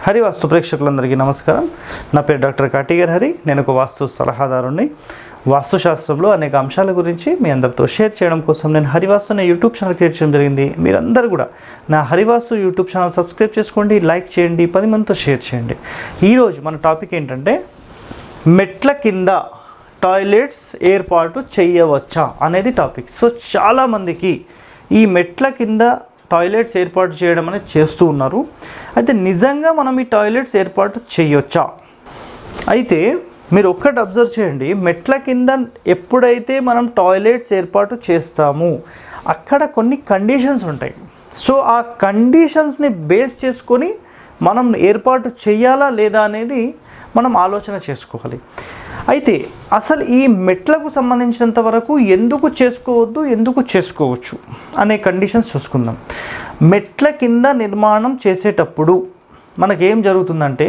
హరివాస్తు ప్రేక్షకులందరికీ నమస్కారం నా పేరు డాక్టర్ కాటిగర్ హరి నేను ఒక వాస్తు సలహాదారుని వాస్తుశాస్త్రంలో అనేక అంశాల గురించి మీ అందరితో షేర్ చేయడం కోసం నేను హరివాస్తు అనే యూట్యూబ్ ఛానల్ క్రియేట్ చేయడం జరిగింది మీరందరూ కూడా నా హరివాస్తు యూట్యూబ్ ఛానల్ సబ్స్క్రైబ్ చేసుకోండి లైక్ చేయండి పది మందితో షేర్ చేయండి ఈరోజు మన టాపిక్ ఏంటంటే మెట్ల కింద టాయిలెట్స్ ఏర్పాటు చేయవచ్చా అనేది టాపిక్ సో చాలామందికి ఈ మెట్ల కింద టాయిలెట్స్ ఏర్పాటు చేయడం అనేది చేస్తూ ఉన్నారు అయితే నిజంగా మనం ఈ టాయిలెట్స్ ఏర్పాటు చేయొచ్చా అయితే మీరు ఒక్కటి అబ్జర్వ్ చేయండి మెట్ల కింద ఎప్పుడైతే మనం టాయిలెట్స్ ఏర్పాటు చేస్తామో అక్కడ కొన్ని కండిషన్స్ ఉంటాయి సో ఆ కండిషన్స్ని బేస్ చేసుకొని మనం ఏర్పాటు చేయాలా లేదా అనేది మనం ఆలోచన చేసుకోవాలి అయితే అసలు ఈ మెట్లకు సంబంధించినంత వరకు ఎందుకు చేసుకోవద్దు ఎందుకు చేసుకోవచ్చు అనే కండిషన్స్ చూసుకుందాం మెట్ల కింద నిర్మాణం చేసేటప్పుడు మనకేం జరుగుతుందంటే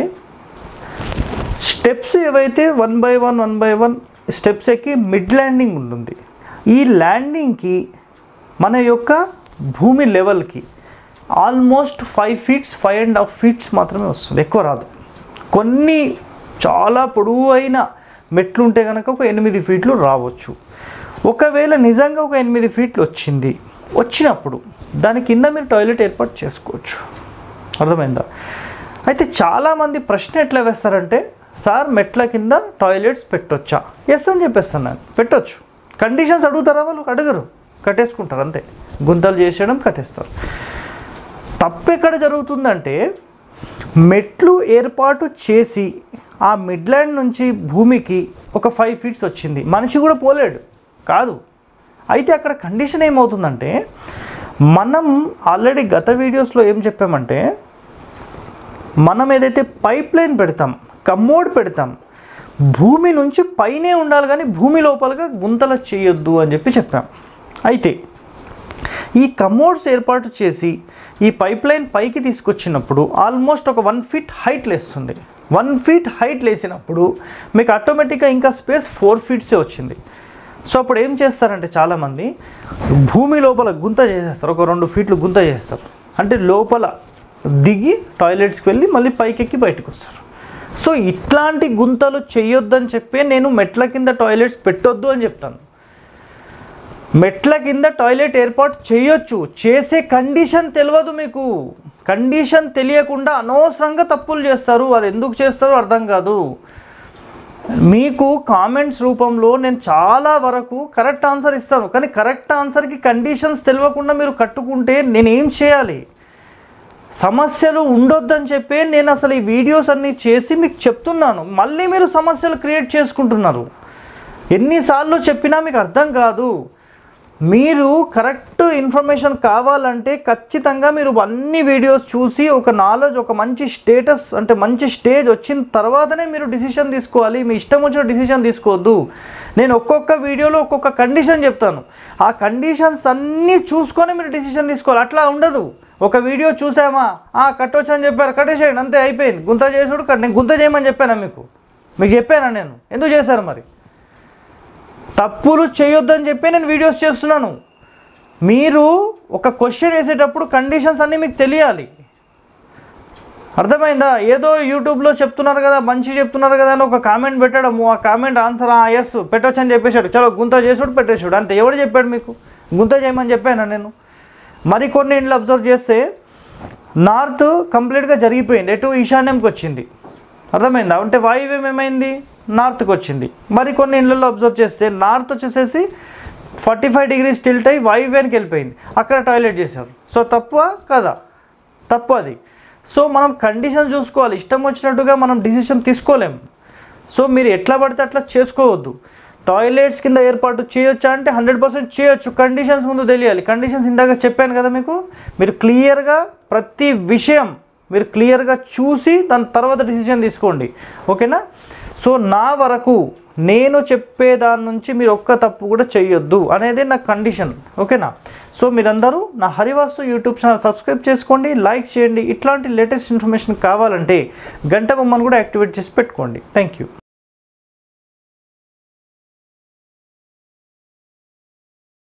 స్టెప్స్ ఏవైతే one by one one by one steps ఎక్కి మిడ్ ల్యాండింగ్ ఉంటుంది ఈ ల్యాండింగ్కి మన యొక్క భూమి లెవెల్కి almost five feets five and half feets మాత్రమే వస్తుంది ఎక్కువ రాదు కొన్ని చాలా పొడవు అయిన మెట్లు ఉంటే కనుక ఒక ఎనిమిది ఫీట్లు రావచ్చు ఒకవేళ నిజంగా ఒక ఎనిమిది ఫీట్లు వచ్చింది వచ్చినప్పుడు దాని కింద మీరు టాయిలెట్ ఏర్పాటు చేసుకోవచ్చు అర్థమైందా అయితే చాలామంది ప్రశ్న ఎట్లా వేస్తారంటే సార్ మెట్ల కింద టాయిలెట్స్ పెట్టొచ్చా ఎస్ అని చెప్పేస్తాను నేను పెట్టొచ్చు కండిషన్స్ అడుగుతారా వాళ్ళు అడగరు కట్టేసుకుంటారు అంతే గుంతలు చేసేయడం కట్టేస్తారు తప్పు ఎక్కడ జరుగుతుందంటే మెట్లు ఏర్పాటు చేసి ఆ మిడ్లాండ్ నుంచి భూమికి ఒక ఫైవ్ ఫీట్స్ వచ్చింది మనిషి కూడా పోలేడు కాదు అయితే అక్కడ కండిషన్ ఏమవుతుందంటే మనం ఆల్రెడీ గత వీడియోస్లో ఏం చెప్పామంటే మనం ఏదైతే పైప్ లైన్ పెడతాం కమ్మోడ్ పెడతాం భూమి నుంచి పైనే ఉండాలి కానీ భూమి లోపలగా గుంతలు చేయొద్దు అని చెప్పి చెప్పాం అయితే ఈ కమోడ్స్ ఏర్పాటు చేసి ఈ పైప్ లైన్ పైకి తీసుకొచ్చినప్పుడు ఆల్మోస్ట్ ఒక వన్ ఫీట్ హైట్ లేస్తుంది వన్ ఫీట్ హైట్ లేసినప్పుడు మీకు ఆటోమేటిక్గా ఇంకా స్పేస్ ఫోర్ ఫీట్సే వచ్చింది సో అప్పుడు ఏం చేస్తారంటే చాలామంది భూమి లోపల గుంత చేసేస్తారు ఒక రెండు ఫీట్లు గుంత చేస్తారు అంటే లోపల దిగి టాయిలెట్స్కి వెళ్ళి మళ్ళీ పైకెక్కి బయటకు వస్తారు సో ఇట్లాంటి గుంతలు చేయొద్దని చెప్పి నేను మెట్ల కింద టాయిలెట్స్ పెట్టొద్దు అని చెప్తాను మెట్ల కింద టాయిలెట్ ఏర్పాటు చేయొచ్చు చేసే కండిషన్ తెలియదు మీకు కండిషన్ తెలియకుండా అనవసరంగా తప్పులు చేస్తారు అది ఎందుకు చేస్తారో అర్థం కాదు మీకు కామెంట్స్ రూపంలో నేను చాలా వరకు కరెక్ట్ ఆన్సర్ ఇస్తాను కానీ కరెక్ట్ ఆన్సర్కి కండిషన్స్ తెలియకుండా మీరు కట్టుకుంటే నేనేం చేయాలి సమస్యలు ఉండొద్దని చెప్పి నేను అసలు ఈ వీడియోస్ అన్నీ చేసి మీకు చెప్తున్నాను మళ్ళీ మీరు సమస్యలు క్రియేట్ చేసుకుంటున్నారు ఎన్నిసార్లు చెప్పినా మీకు అర్థం కాదు మీరు కరెక్ట్ ఇన్ఫర్మేషన్ కావాలంటే ఖచ్చితంగా మీరు అన్ని వీడియోస్ చూసి ఒక నాలెడ్జ్ ఒక మంచి స్టేటస్ అంటే మంచి స్టేజ్ వచ్చిన తర్వాతనే మీరు డిసిషన్ తీసుకోవాలి మీ ఇష్టం వచ్చిన డిసిషన్ తీసుకోవద్దు నేను ఒక్కొక్క వీడియోలో ఒక్కొక్క కండిషన్ చెప్తాను ఆ కండిషన్స్ అన్నీ చూసుకొని మీరు డిసిషన్ తీసుకోవాలి అట్లా ఉండదు ఒక వీడియో చూసామా ఆ కట్టొచ్చు అని చెప్పారు కట్టేసేయండి అంతే అయిపోయింది గుంత చేసుడు కట్ నేను గుంత చేయమని చెప్పానా మీకు మీకు చెప్పానా నేను ఎందుకు చేశారు మరి తప్పులు చేయొద్దని చెప్పి నేను వీడియోస్ చేస్తున్నాను మీరు ఒక క్వశ్చన్ వేసేటప్పుడు కండిషన్స్ అన్నీ మీకు తెలియాలి అర్థమైందా ఏదో యూట్యూబ్లో చెప్తున్నారు కదా మంచి చెప్తున్నారు కదా అని ఒక కామెంట్ పెట్టడము ఆ కామెంట్ ఆన్సర్ ఎస్ పెట్టొచ్చు అని చెప్పేశాడు చలో గుంత చేసుడు పెట్టేసాడు అంతే ఎవడు చెప్పాడు మీకు గుంత చేయమని చెప్పాను నేను మరికొన్ని ఇండ్లు అబ్జర్వ్ చేస్తే నార్త్ కంప్లీట్గా జరిగిపోయింది ఎటు ఈశాన్యంకి వచ్చింది అర్థమైందా అంటే వాయువ్యం ఏమైంది నార్త్కి వచ్చింది మరి కొన్ని ఇళ్ళల్లో అబ్జర్వ్ చేస్తే నార్త్ వచ్చేసేసి ఫార్టీ ఫైవ్ డిగ్రీస్ టిల్ట్ అయ్యి వాయువ్యానికి వెళ్ళిపోయింది అక్కడ టాయిలెట్ చేశారు సో తప్ప కదా తప్పు అది సో మనం కండిషన్ చూసుకోవాలి ఇష్టం వచ్చినట్టుగా మనం డిసిషన్ తీసుకోలేం సో మీరు ఎట్లా పడితే అట్లా చేసుకోవద్దు టాయిలెట్స్ కింద ఏర్పాటు చేయొచ్చా అంటే హండ్రెడ్ పర్సెంట్ చేయొచ్చు కండిషన్స్ ముందు తెలియాలి కండిషన్స్ ఇందాక చెప్పాను కదా మీకు మీరు క్లియర్గా ప్రతి విషయం మీరు క్లియర్గా చూసి దాని తర్వాత డిసిషన్ తీసుకోండి ఓకేనా సో నా వరకు నేను చెప్పే దాని నుంచి మీరు ఒక్క తప్పు కూడా చేయొద్దు అనేది నా కండిషన్ ఓకేనా సో మీరందరూ నా హరివాసు యూట్యూబ్ ఛానల్ సబ్స్క్రైబ్ చేసుకోండి లైక్ చేయండి ఇట్లాంటి లేటెస్ట్ ఇన్ఫర్మేషన్ కావాలంటే గంట బొమ్మను కూడా యాక్టివేట్ చేసి పెట్టుకోండి థ్యాంక్ యూ